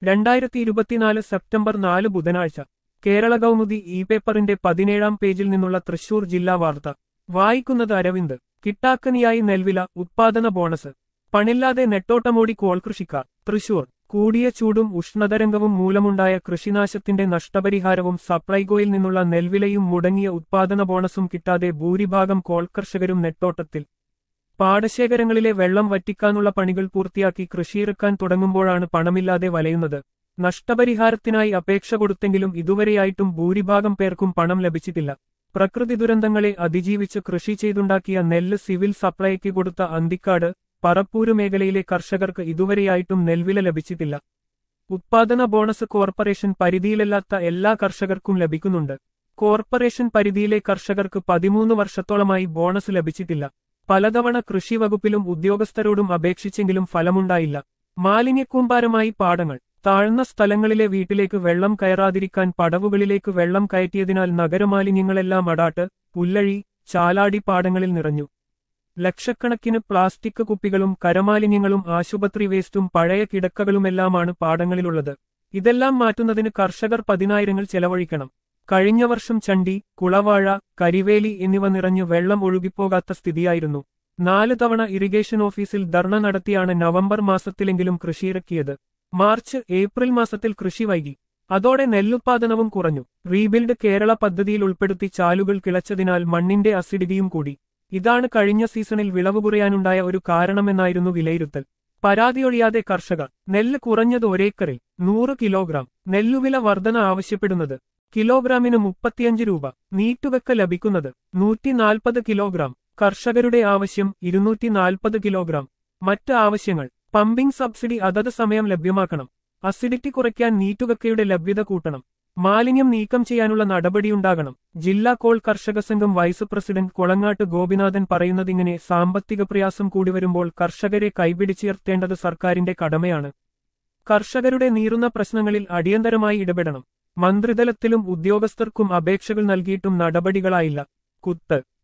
രണ്ടായിരത്തി ഇരുപത്തിനാല് സെപ്റ്റംബർ നാല് ബുധനാഴ്ച കേരള കൗമുദി ഇ പേപ്പറിന്റെ പതിനേഴാം പേജിൽ നിന്നുള്ള തൃശൂർ ജില്ലാ വാർത്ത വായിക്കുന്നത് അരവിന്ദ് കിട്ടാക്കനിയായി നെൽവില ഉത്പാദന ബോണസ് പണില്ലാതെ നെട്ടോട്ടമോടി കോൾകൃഷിക്കാർ തൃശൂർ കൂടിയ ചൂടും ഉഷ്ണതരംഗവും മൂലമുണ്ടായ കൃഷിനാശത്തിന്റെ നഷ്ടപരിഹാരവും സപ്ലൈകോയിൽ നിന്നുള്ള നെൽവിലയും മുടങ്ങിയ ഉത്പാദന ബോണസും കിട്ടാതെ ഭൂരിഭാഗം കോൾകർഷകരും നെട്ടോട്ടത്തിൽ പാടശേഖരങ്ങളിലെ വെള്ളം വറ്റിക്കാനുള്ള പണികൾ പൂർത്തിയാക്കി കൃഷിയിറക്കാൻ തുടങ്ങുമ്പോഴാണ് പണമില്ലാതെ വലയുന്നത് നഷ്ടപരിഹാരത്തിനായി അപേക്ഷ കൊടുത്തെങ്കിലും ഇതുവരെയായിട്ടും ഭൂരിഭാഗം പേർക്കും പണം ലഭിച്ചിട്ടില്ല പ്രകൃതി ദുരന്തങ്ങളെ അതിജീവിച്ച് കൃഷി ചെയ്തുണ്ടാക്കിയ നെല്ല് സിവിൽ സപ്ലൈക്ക് കൊടുത്ത അന്തിക്കാട് പറപ്പൂര് മേഖലയിലെ കർഷകർക്ക് ഇതുവരെയായിട്ടും നെൽവില ലഭിച്ചിട്ടില്ല ഉത്പാദന ബോണസ് കോർപ്പറേഷൻ പരിധിയിലല്ലാത്ത എല്ലാ കർഷകർക്കും ലഭിക്കുന്നുണ്ട് കോർപ്പറേഷൻ പരിധിയിലെ കർഷകർക്ക് പതിമൂന്ന് വർഷത്തോളമായി ബോണസ് ലഭിച്ചിട്ടില്ല പലതവണ കൃഷി വകുപ്പിലും ഉദ്യോഗസ്ഥരോടും അപേക്ഷിച്ചെങ്കിലും ഫലമുണ്ടായില്ല മാലിന്യക്കൂമ്പാരമായി പാടങ്ങൾ താഴ്ന്ന സ്ഥലങ്ങളിലെ വീട്ടിലേക്ക് വെള്ളം കയറാതിരിക്കാൻ പടവുകളിലേക്ക് വെള്ളം കയറ്റിയതിനാൽ നഗരമാലിന്യങ്ങളെല്ലാം അടാട്ട് പുല്ലഴി ചാലാടി പാടങ്ങളിൽ നിറഞ്ഞു ലക്ഷക്കണക്കിന് പ്ലാസ്റ്റിക് കുപ്പികളും കരമാലിന്യങ്ങളും ആശുപത്രി വേസ്റ്റും പഴയ കിടക്കകളുമെല്ലാമാണ് പാടങ്ങളിലുള്ളത് ഇതെല്ലാം മാറ്റുന്നതിന് കർഷകർ പതിനായിരങ്ങൾ ചെലവഴിക്കണം കഴിഞ്ഞ വർഷം ചണ്ടി കുളവാഴ കരിവേലി എന്നിവ നിറഞ്ഞു വെള്ളം ഒഴുകിപ്പോകാത്ത സ്ഥിതിയായിരുന്നു നാല് തവണ ഇറിഗേഷൻ ഓഫീസിൽ ധർണ നടത്തിയാണ് നവംബർ മാസത്തിലെങ്കിലും കൃഷിയിറക്കിയത് മാർച്ച് ഏപ്രിൽ മാസത്തിൽ കൃഷി വൈകി അതോടെ നെല്ലുത്പാദനവും കുറഞ്ഞു റീബിൽഡ് കേരള പദ്ധതിയിൽ ഉൾപ്പെടുത്തി ചാലുകൾ കിളച്ചതിനാൽ മണ്ണിന്റെ അസിഡിറ്റിയും കൂടി ഇതാണ് കഴിഞ്ഞ സീസണിൽ വിളവ് കുറയാനുണ്ടായ ഒരു കാരണമെന്നായിരുന്നു വിലയിരുത്തൽ പരാതിയൊഴിയാതെ കർഷകർ നെല്ല് കുറഞ്ഞത് ഒരേക്കറിൽ നൂറ് കിലോഗ്രാം നെല്ലുവില വർധന ആവശ്യപ്പെടുന്നത് കിലോഗ്രാമിന് മുപ്പത്തിയഞ്ച് രൂപ നീട്ടുവെക്ക ലഭിക്കുന്നത് നൂറ്റി നാൽപ്പത് കിലോഗ്രാം കർഷകരുടെ ആവശ്യം ഇരുന്നൂറ്റി നാൽപ്പത് കിലോഗ്രാം മറ്റ് ആവശ്യങ്ങൾ പമ്പിംഗ് സബ്സിഡി അതത് സമയം ലഭ്യമാക്കണം അസിഡിറ്റി കുറയ്ക്കാൻ നീറ്റുകക്കയുടെ ലഭ്യത കൂട്ടണം മാലിന്യം നീക്കം ചെയ്യാനുള്ള നടപടിയുണ്ടാകണം ജില്ലാ കോൾ കർഷക സംഘം വൈസ് പ്രസിഡന്റ് കൊളങ്ങാട്ട് ഗോപിനാഥൻ പറയുന്നതിങ്ങനെ സാമ്പത്തിക പ്രയാസം കൂടി വരുമ്പോൾ കർഷകരെ കൈപിടിച്ചുയർത്തേണ്ടത് സർക്കാരിന്റെ കടമയാണ് കർഷകരുടെ നീറുന്ന പ്രശ്നങ്ങളിൽ അടിയന്തരമായി ഇടപെടണം മന്ത്രിതലത്തിലും ഉദ്യോഗസ്ഥർക്കും അപേക്ഷകൾ നൽകിയിട്ടും നടപടികളായില്ല കുത്ത്